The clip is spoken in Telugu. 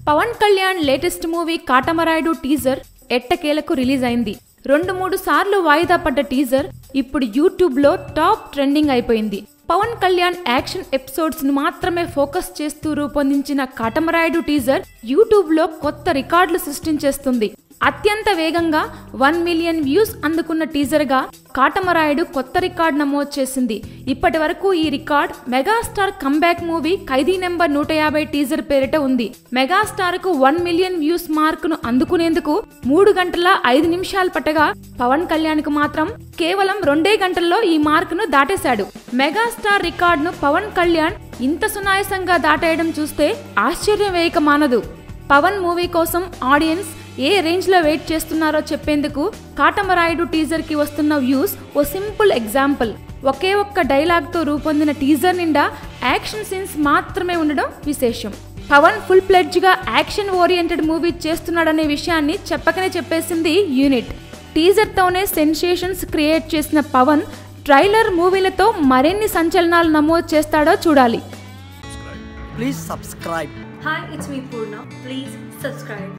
Pawan Kalyan latest movie Katamarayudu teaser ఎట్టకేలకు రిలీజ్ అయింది రెండు మూడు సార్లు వాయిదా పడ్డ టీజర్ ఇప్పుడు యూట్యూబ్ లో టాప్ ట్రెండింగ్ అయిపోయింది పవన్ కళ్యాణ్ యాక్షన్ ఎపిసోడ్స్ ను మాత్రమే ఫోకస్ చేస్తూ రూపొందించిన కాటమరాయుడు టీజర్ యూట్యూబ్ లో కొత్త రికార్డులు సృష్టించేస్తుంది అత్యంత వేగంగా వన్ మిలియన్ వ్యూస్ అందుకున్న టీజర్గా కాటమరాయుడు కొత్త రికార్డ్ నమోదు చేసింది ఇప్పటి వరకు ఈ record megastar comeback movie Khaidi number నూట యాభై టీజర్ పేరిట ఉంది మెగాస్టార్ కు వన్ మిలియన్ వ్యూస్ మార్క్ ను అందుకునేందుకు మూడు గంటల ఐదు నిమిషాలు పట్టగా పవన్ కళ్యాణ్ కు మాత్రం కేవలం రెండే గంటల్లో ఈ మార్క్ ను దాటేశాడు మెగాస్టార్ రికార్డ్ ను పవన్ కళ్యాణ్ ఇంత సునాయాసంగా దాటేయడం చూస్తే ఆశ్చర్యం వేయక మానదు పవన్ మూవీ కోసం ఆడియన్స్ ఏ రేంజ్ లో వెయిట్ చేస్తున్నారో చెప్పేందుకు కాటమరాయుడు టీజర్ కి వస్తున్న వ్యూస్ ఓ సింపుల్ ఎగ్జాంపుల్ ఒకే ఒక్క డైలాగ్ తో రూపొందిన టీజర్ నిండా యాక్షన్ సీన్స్ మాత్రమే ఉండడం విశేషం పవన్ ఫుల్ ప్లెడ్జ్ గా యాక్షన్ ఓరియంటెడ్ మూవీ చేస్తున్నాడనే విషయాన్ని చెప్పకనే చెప్పేసింది యూనిట్ టీజర్ తోనే సెన్సేషన్స్ క్రియేట్ చేసిన పవన్ ట్రైలర్ మూవీలతో మరిన్ని సంచలనాలు నమోదు చేస్తాడో చూడాలి Please subscribe. Hi, it's me Purna. Please subscribe.